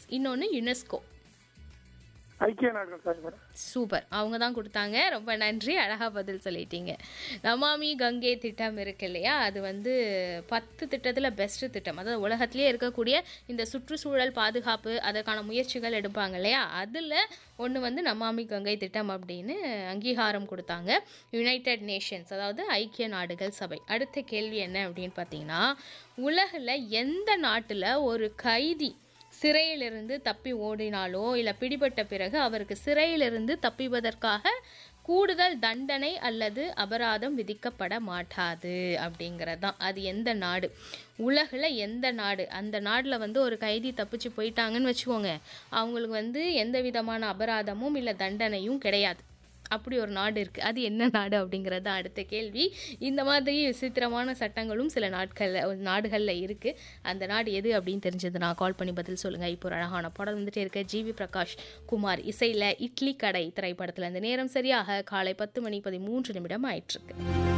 இன்னொன்று யுனெஸ்கோ ஐக்கிய நாடுகள் சபை மேடம் சூப்பர் அவங்க தான் கொடுத்தாங்க ரொம்ப நன்றி அழகாக பதில் சொல்லிட்டீங்க நமாமி கங்கை திட்டம் இருக்கு இல்லையா அது வந்து பத்து திட்டத்தில் பெஸ்ட் திட்டம் அதாவது உலகத்திலேயே இருக்கக்கூடிய இந்த சுற்றுச்சூழல் பாதுகாப்பு அதற்கான முயற்சிகள் எடுப்பாங்க இல்லையா அதில் ஒன்று வந்து நமாமி கங்கை திட்டம் அப்படின்னு அங்கீகாரம் கொடுத்தாங்க யுனைடெட் நேஷன்ஸ் அதாவது ஐக்கிய நாடுகள் சபை அடுத்த கேள்வி என்ன அப்படின்னு பார்த்தீங்கன்னா உலகில் எந்த நாட்டில் ஒரு கைதி சிறையிலிருந்து தப்பி ஓடினாலோ இல்லை பிடிபட்ட பிறகு அவருக்கு சிறையிலிருந்து தப்பிவதற்காக கூடுதல் தண்டனை அல்லது அபராதம் விதிக்கப்பட மாட்டாது அப்படிங்கிறது தான் அது எந்த நாடு உலகில் எந்த நாடு அந்த நாட்டில் வந்து ஒரு கைதி தப்பிச்சு போயிட்டாங்கன்னு வச்சுக்கோங்க அவங்களுக்கு வந்து எந்த விதமான அபராதமும் இல்லை தண்டனையும் கிடையாது அப்படி ஒரு நாடு இருக்குது அது என்ன நாடு அப்படிங்கிறது தான் அடுத்த கேள்வி இந்த மாதிரி விசித்திரமான சட்டங்களும் சில நாட்களில் நாடுகளில் இருக்குது அந்த நாடு எது அப்படின்னு தெரிஞ்சது நான் கால் பண்ணி பதில் சொல்லுங்கள் இப்போ ஒரு அழகான பாடல் வந்துட்டே இருக்க ஜிவி பிரகாஷ் குமார் இசையில் இட்லி கடை திரைப்படத்தில் அந்த நேரம் சரியாக காலை பத்து மணி பதிமூன்று நிமிடம் ஆயிட்டிருக்கு